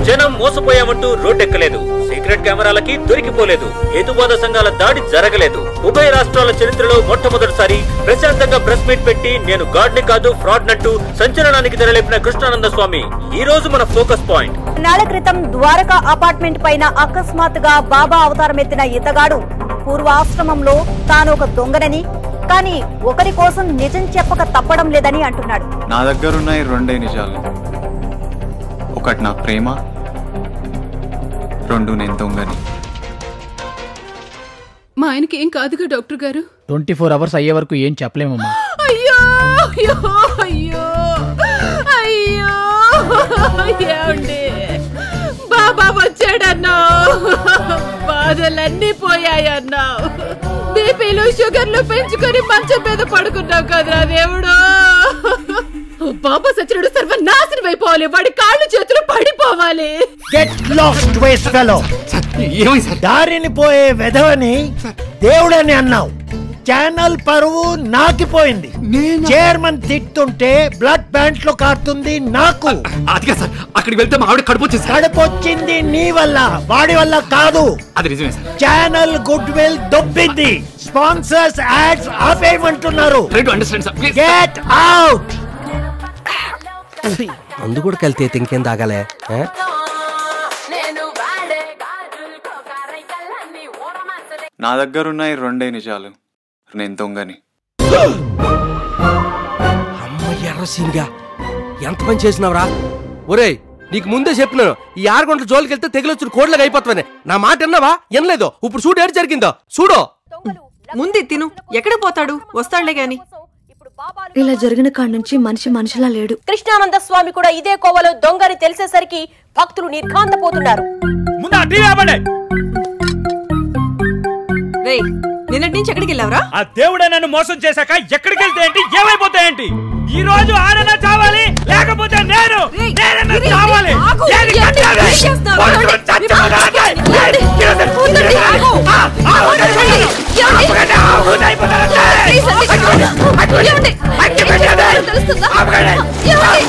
జనం మోసపోయామంటూ రోడ్డెక్కలేదు సీక్రెట్ కెమెరాలకి దొరికిపోలేదు హేతువాద సంఘాల దాడి జరగలేదు ఉభయ రాష్ట్రాల చరిత్రలో మొట్టమొదటిసారి ప్రశాంతంగా ప్రెస్ మీట్ పెట్టి నేను గాడ్ని కాదు ఫ్రాడ్ నట్టు సంచలనానికి తెరలేపిన కృష్ణానంద స్వామి ఈ రోజు మన ఫోకస్ పాయింట్ నాళ్ల క్రితం ద్వారకా అపార్ట్మెంట్ పైన అకస్మాత్తుగా బాబా అవతారం ఎత్తిన ఇతగాడు పూర్వాశ్రమంలో తాను ఒక దొంగనని కానీ ఒకరి కోసం నిజం చెప్పక తప్పడం లేదని అంటున్నాడు నా దగ్గర ఉన్నాయి రెండే నిజాలు ఒకటి నా ప్రేమ రెండు నేను దొంగని మా ఆయనకి ఏం కాదుగా డాక్టర్ గారు ట్వంటీ ఫోర్ అవర్స్ అయ్యే వరకు ఏం చెప్పలేమమ్మా అయ్యో అయ్యో అయ్యో అయ్యో ఏమండి బాబా వచ్చాడన్నావు బాధలన్నీ పోయాయన్నావు బీపీలు షుగర్లు పెంచుకొని మంచం మీద పడుకున్నావు కదరా దేవుడు బాబా సచ్చినడు సర్వనాశనం అయిపోవాలి వాడి కాళ్ళు చేతులు పడిపోవాలి గెట్ లాస్ట్ వేస్ట్ ఫెలో దారిని పోయే వెధవని దేవుడని అన్నావు ఛానల్ పరువు నాకిపోయింది చైర్మన్ తిట్టుంటే బ్లడ్ ప్యాంట్ లో కారుతుంది నాకు అదిగా సార్ అక్కడికి వెళ్తే మా ఆవిడ కడుపు వచ్చేసి కడపొచ్చింది నీ వల్ల వాడి వల్ల కాదు అది నిజమే సార్ ఛానల్ గుడ్ విల్ దొబ్బింది స్పాన్సర్స్ యాడ్స్ ఆపేయమంటున్నారు try to understand sir please get out మందు కూడా కలితే ఇంకేం తాగాలే ఆ? నా దగ్గర ఉన్నాయి రెండే నిజాలు నేను దొంగని అమ్మ ఎర్ర సింగా ఎంత పని చేసినావురా ఒరేయ్ నీకు ముందే చెప్పినాను ఈ ఆరు గంటల జోలికి వెళ్తే తెగిలొచ్చిన కోట్లకి అయిపోతావని నా మాట విన్నావా వినలేదు ఇప్పుడు చూడు ఏడు జరిగిందో చూడు ముందు తిను ఎక్కడ పోతాడు వస్తాడులే గాని ఇలా జరిగిన కాడ నుంచి మనిషి మనిషిలా లేడు కృష్ణానంద స్వామి కూడా ఇదే కోవలో దొంగని తెలిసేసరికి భక్తులు నిర్ఘాంతపోతున్నారు రేయ్ నిన్నటి నుంచి ఎక్కడికి వెళ్ళావురా ఆ దేవుడే నన్ను మోసం చేశాక ఎక్కడికి వెళ్తే ఏంటి ఏమైపోతాయేంటి ఈ రోజు ఆడన చావాలి లేకపోతే నేను రేయ్, నేనన్నా రేయ్, చావాలి ఆగు. ఏది ఏంటి? కట్టాలి? ఏం చేస్తున్నావు? పట్టుకొని ఏమండి? చచ్చిపోతాను. ఏమండి? ఏది? ఉండండి, ఆగు. ఆ, ఆ, ఉండండి. ఏమండి? ఆపుకోండి, ఆ, ఊదైపోతానంటే. ప్లీజ్ అండి. ఏమండి? అగ్గి పెట్టేది. తెలుస్తుందా? ఆపుకోండి. ఏమండి?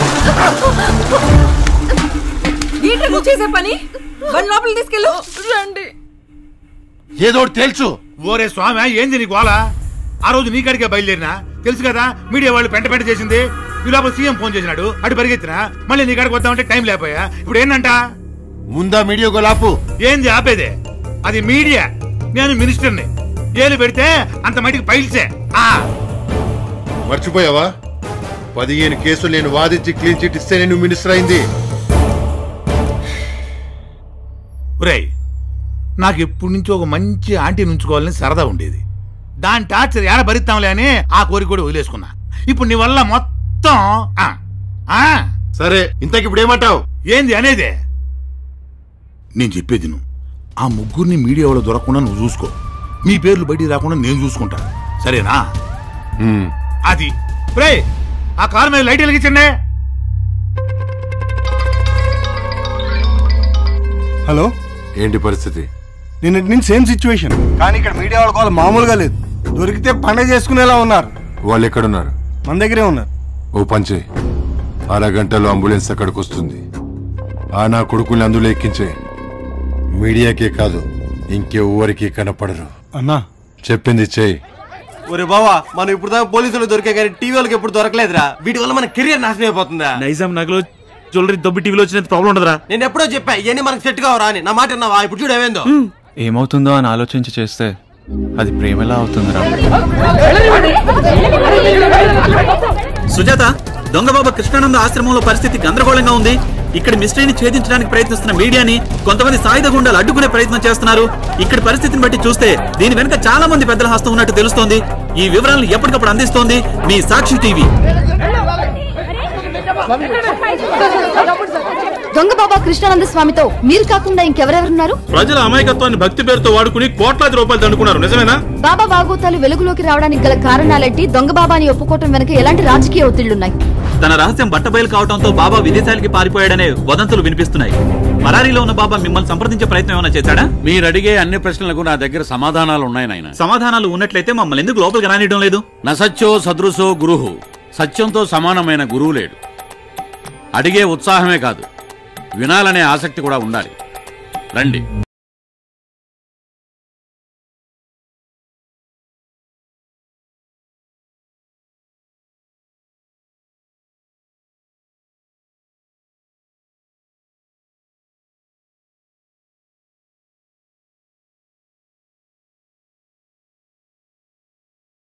ఏంటి నువ్వు చేసే పని వన్ లోపల తీసుకెళ్ళు రండి ఏదో ఒకటి తెలుసు ఓరే స్వామి ఏంది నీ గోల ఆ రోజు నీ కాడికే బయలుదేరినా తెలుసు కదా మీడియా వాళ్ళు పెంట పెంట చేసింది ఈ లోపల సీఎం ఫోన్ చేసినాడు అటు పరిగెత్తినా మళ్ళీ నీ కాడికి వద్దామంటే టైం లేకపోయా ఇప్పుడు ఏంటంట ముందా మీడియా గోలాపు ఏంది ఆపేదే అది మీడియా నేను మినిస్టర్ని ఏలు పెడితే అంత మటుకు పైల్సే ఆ మర్చిపోయావా పదిహేను కేసులు నేను వాదించి క్లీన్ చిట్ ఇస్తే నేను మినిస్టర్ అయింది ఒరేయ్ నాకు ఎప్పటి నుంచో ఒక మంచి ఆంటీ నుంచుకోవాలని సరదా ఉండేది దాని టార్చర్ ఏడ భరిస్తాంలే అని ఆ కోరిక కూడా వదిలేసుకున్నా ఇప్పుడు నీ వల్ల మొత్తం ఆ, ఆ, సరే ఇంతకి ఇప్పుడు ఏమంటావు ఏంది అనేదే నేను చెప్పేది నువ్వు ఆ ముగ్గురిని మీడియా వాళ్ళు దొరకకుండా నువ్వు చూసుకో మీ పేర్లు బయటికి రాకుండా నేను చూసుకుంటా సరేనా అది రే ఆ కారు మీద లైట్ వెలిగించండి హలో ఏంటి పరిస్థితి నిన్నటి నుంచి సేమ్ సిచ్యువేషన్ కానీ ఇక్కడ మీడియా వాళ్ళ కాల్ మామూలుగా లేదు దొరికితే పండగ చేసుకునేలా ఉన్నారు వాళ్ళు ఎక్కడున్నారు మన దగ్గరే ఉన్నారు ఓ పంచే అరగంటలో అంబులెన్స్ అక్కడికి వస్తుంది ఆ నా కొడుకుల్ని అందులో ఎక్కించే మీడియాకే కాదు ఇంకెవ్వరికి కనపడరు అన్నా చెప్పింది చేయి ఒరే బావా మనం ఇప్పుడు దాకా పోలీసులు దొరికే కానీ టీవీ వాళ్ళకి ఎప్పుడు దొరకలేదురా వీటి వల్ల మన కెరియర్ నాశనం అయిపోతుందా నైజాం నగలు జ్యువెలరీ దొబ్బి టీవీలో వచ్చినంత ప్రాబ్లం ఉండదురా నేను ఎప్పుడో చెప్పా ఇవన్నీ మనకు సెట్ కావరా అని నా మాట విన్నావా ఇప్పుడు చూడు ఏమైందో ఏమవుతుందో అని ఆలోచించి చేస్తే అది ప్రేమలా అవుతుందిరా సుజాత దొంగబాబా కృష్ణానంద ఆశ్రమంలో పరిస్థితి గందరగోళంగా ఉంది ఇక్కడ మిస్టరీని ఛేదించడానికి ప్రయత్నిస్తున్న మీడియాని కొంతమంది సాయుధ గుండాలు అడ్డుకునే ప్రయత్నం చేస్తున్నారు ఇక్కడ పరిస్థితిని బట్టి చూస్తే దీని వెనుక చాలా మంది పెద్దల హస్తం ఉన్నట్టు తెలుస్తోంది ఈ వివరాలను ఎప్పటికప్పుడు అందిస్తోంది మీ సాక్షి టీవీ దొంగ బాబా కృష్ణానంద స్వామితో మీరు కాకుండా ఇంకెవరెవరున్నారు ప్రజల అమాయకత్వాన్ని భక్తి పేరుతో వాడుకుని కోట్లాది రూపాయలు దండుకున్నారు నిజమేనా బాబా బాగోతాలు వెలుగులోకి రావడానికి గల కారణాలేంటి దొంగ బాబాని ఒప్పుకోవటం వెనక ఎలాంటి రాజకీయ ఒత్తిళ్లున్నాయి తన రహస్యం బట్టబయలు కావడంతో బాబా విదేశాలకి పారిపోయాడనే వదంతులు వినిపిస్తున్నాయి మరారీలో ఉన్న బాబా మిమ్మల్ని సంప్రదించే ప్రయత్నం ఏమైనా చేశాడా మీరు అడిగే అన్ని ప్రశ్నలకు నా దగ్గర సమాధానాలు ఉన్నాయి నాయన సమాధానాలు ఉన్నట్లయితే మమ్మల్ని ఎందుకు లోపలికి రానియడం లేదు నసత్యో సదృశో గురుహు సత్యంతో సమానమైన గురువు లేడు అడిగే ఉత్సాహమే కాదు వినాలనే ఆసక్తి కూడా ఉండాలి రండి